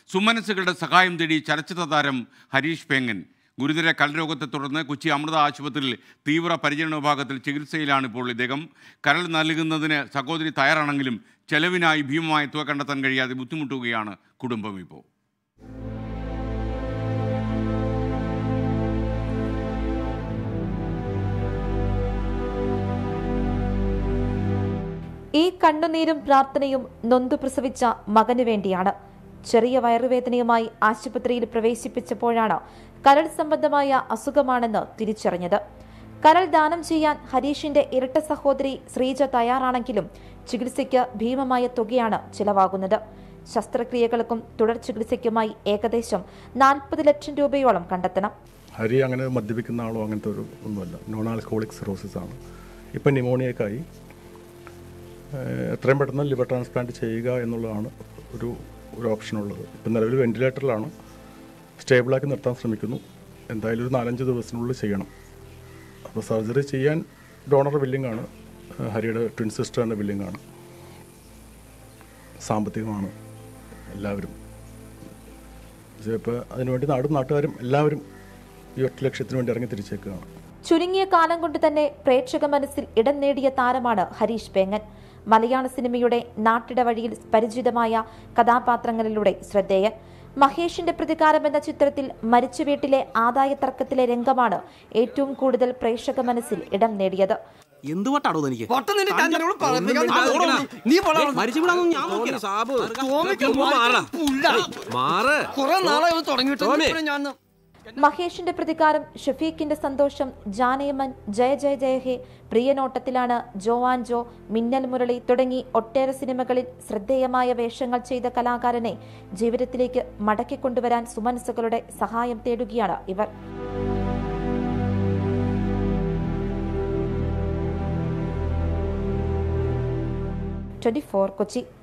സുമനസ്സുകളുടെ സഹായം തേടി ചലച്ചിത്ര താരം ഹരീഷ് പേങ്ങൻ ഗുരുതര കരൾരോഗത്തെ തുടർന്ന് കൊച്ചി അമൃത ആശുപത്രിയിൽ തീവ്ര പരിചരണ വിഭാഗത്തിൽ ചികിത്സയിലാണ് ഇപ്പോൾ ഇദ്ദേഹം കരൾ നൽകുന്നതിന് സഹോദരി തയ്യാറാണെങ്കിലും ചെലവിനായി ഭീമമായ തുക കണ്ടെത്താൻ കഴിയാതെ ബുദ്ധിമുട്ടുകയാണ് കുടുംബം ഇപ്പോൾ ഈ കണ്ണുനീരും പ്രാർത്ഥനയും നൊന്തു പ്രസവിച്ച മകനു വേണ്ടിയാണ് ചെറിയ വയറുവേദനയുമായി ആശുപത്രിയിൽ പ്രവേശിപ്പിച്ചപ്പോഴാണ് കരൾ സംബന്ധമായ അസുഖമാണെന്ന് തിരിച്ചറിഞ്ഞത് കരൾ ദാനം ചെയ്യാൻ ഹരീഷിന്റെ ഇരട്ട സഹോദരി ശ്രീജ തയ്യാറാണെങ്കിലും ചികിത്സയ്ക്ക് ഭീമമായ തുകയാണ് ചിലവാകുന്നത് ശസ്ത്രക്രിയകൾക്കും തുടർ ചികിത്സയ്ക്കുമായി ഏകദേശം നാൽപ്പത് ലക്ഷം രൂപയോളം കണ്ടെത്തണം ഹരി അങ്ങനെ മദ്യപിക്കുന്ന ആളോ അങ്ങനത്തെ ഒരു ഒന്നുമല്ല നോൺ ആൽക്കഹോളിക് സിറോസിസ് ആണ് ഇപ്പം ന്യൂമോണിയക്കായി ഏഹ് എത്രയും പെട്ടെന്ന് ലിവർ ട്രാൻസ്പ്ലാന്റ് ചെയ്യുക എന്നുള്ളതാണ് ഒരു ഒരു ഓപ്ഷൻ ഉള്ളത് ഇപ്പം നിലവിൽ വെന്റിലേറ്ററിലാണ് സ്റ്റേബിളാക്കി നിർത്താൻ ശ്രമിക്കുന്നു എന്തായാലും ഒരു നാലഞ്ച് ദിവസത്തിനുള്ളിൽ ചെയ്യണം അപ്പോൾ സർജറി ചെയ്യാൻ ഡോണർ ബില്ലിംഗ് ആണ് ഏഹ് ഹരിയുടെ ട്വിൻ സിസ്റ്ററിൻ്റെ ബില്ലിംഗ് ആണ് സാമ്പത്തികമാണ് എല്ലാവരും പക്ഷേ ഇപ്പോൾ അതിനുവേണ്ടി നാടും നാട്ടുകാരും എല്ലാവരും ഈ ഒറ്റ ലക്ഷ്യത്തിന് വേണ്ടി ഇറങ്ങി തിരിച്ചേക്കുകയാണ് ചുരുങ്ങിയ കാലം കൊണ്ട് തന്നെ പ്രേക്ഷക മനസ്സിൽ ഇടം നേടിയ താരമാണ് ഹരീഷ് പേങ്ങൻ മലയാള സിനിമയുടെ നാട്ടിട വഴിയിൽ പരിചിതമായ കഥാപാത്രങ്ങളിലൂടെ ശ്രദ്ധേയൻ മഹേഷിന്റെ പ്രതികാരം എന്ന ചിത്രത്തിൽ മരിച്ച വീട്ടിലെ ആദായ തർക്കത്തിലെ രംഗമാണ് ഏറ്റവും കൂടുതൽ പ്രേക്ഷക മനസ്സിൽ ഇടം നേടിയത് എന്ത് വട്ടാടോ എനിക്ക് പൊട്ടൻ നിന്നെ ഞാൻ നിന്നോട് പറഞ്ഞില്ല. ആ, ഓടോ, നീ പോടാ അവിടുന്ന്. മരിച്ചുവിടാന്നും ഞാൻ നോക്കിയില്ല. ടോമിക്ക് മാറാ. പുല്ല. മാറ് കുറെ നാളായി ഇത് തുടങ്ങിയിട്ട് ടോമി. ഇപ്പോഴും ഞാൻ മഹേഷിന്റെ പ്രതികാരം ഷഫീഖിന്റെ സന്തോഷം ജാനേമൻ ജയ ജയ ജയ ഹേ പ്രിയനോട്ടത്തിലാണ് ജോവാൻ ജോ മിന്നൽ മുരളി തുടങ്ങി ഒട്ടേറെ സിനിമകളിൽ ശ്രദ്ധേയമായ വേഷങ്ങൾ ചെയ്ത കലാകാരനെ ജീവിതത്തിലേക്ക് മടക്കിക്കൊണ്ടുവരാൻ സുമനസ്സുകളുടെ സഹായം തേടുകയാണ് ഇവർ ട്വന്റി കൊച്ചി